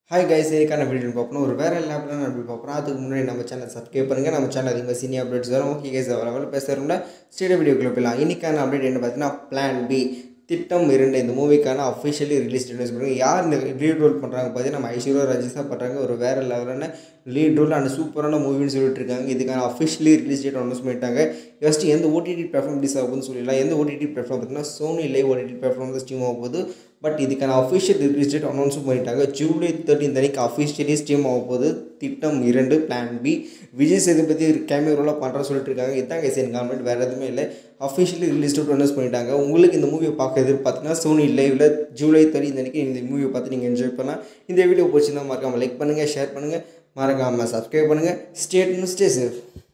hi guys இதுக்கான video பார்ப்போம் ஒரு வேறு லேப்ல நான் அப்படி பார்ப்போம் அதுக்கு முன்னாடி நம்ம சேனல் சப்ஸ்கிரைப் பண்ணுங்கள் நம்ம சேனல் அதிகமாக சீனியர் அப்டேட்ஸ் வரும் ஓகே கைஸ் லெவலில் பேசுகிறோம்னா ஸ்டேடியோ வீடியோக்குள்ள போயிடலாம் இன்னைக்கான அப்டேட் என்ன பார்த்தீங்கன்னா பிளான் பி திட்டம் இரண்டு இந்த மூவிக்கான அஃபிஷியலி ரிலீஸ் டேட் பண்ணுறாங்க யார் இந்த லீட் ரோல் பண்ணுறாங்க பார்த்தீங்கன்னா நம்ம ஐஸ்வர்யா ரஜிஸா பண்ணுறாங்க ஒரு வேறு லெவலான லீட் ரோல் அண்ட் சூப்பரான மூவின்னு சொல்லிட்டு இருக்காங்க இதுக்கான அஃபிஷியலி ரிலீஸ் டேட் அனௌன்ஸ் பண்ணிட்டாங்க ஜஸ்ட் எந்த ஓடிடி பிளாட்ஃபார்ம் ரிலீஸ் ஆகுதுன்னு சொல்லிடலாம் எந்த ஓடிடி பிளாட்ஃபார்ம் பார்த்தீங்கன்னா சோனி லைவ் ஓடிடி பிளாட்ஃபார்ம் தான் ஸ்ட்ரீம் ஆக போகுது பட் இதுக்கான அஃபிஷியல் ரிலீஸ் டேட் அனௌன்ஸும் பண்ணிட்டாங்க ஜூலை தேர்ட்டின் அன்னைக்கு அஃபிஷியலி ஸ்ட்ரீம் ஆக போகுது திட்டம் இரண்டு பிளான் பி விஜய் சேதுபதி கேமியோவில் பண்ணுற சொல்லிட்டு இருக்காங்க இதான் கைஸ் எனக்கு கவர்மெண்ட் வேறு எதுவுமே இல்லை அஃபிஷியலி ரிலீஸ் டேட் அனௌன்ஸ் பண்ணிட்டாங்க உங்களுக்கு இந்த மூவியை பார்க்க எதிர்பார்த்தீங்கன்னா சோனி லைவில் ஜூலை தேர்ட்டி அன்னைக்கு இந்த மூவியை பார்த்து நீங்கள் என்ஜாய் பண்ணலாம் இந்த வீடியோ பிடிச்சிருந்தா மறக்காமல் லைக் பண்ணுங்கள் ஷேர் பண்ணுங்கள் மறக்காமல் சப்ஸ்கிரைப் பண்ணுங்கள் ஸ்டேட் ஸ்டே சேஃப்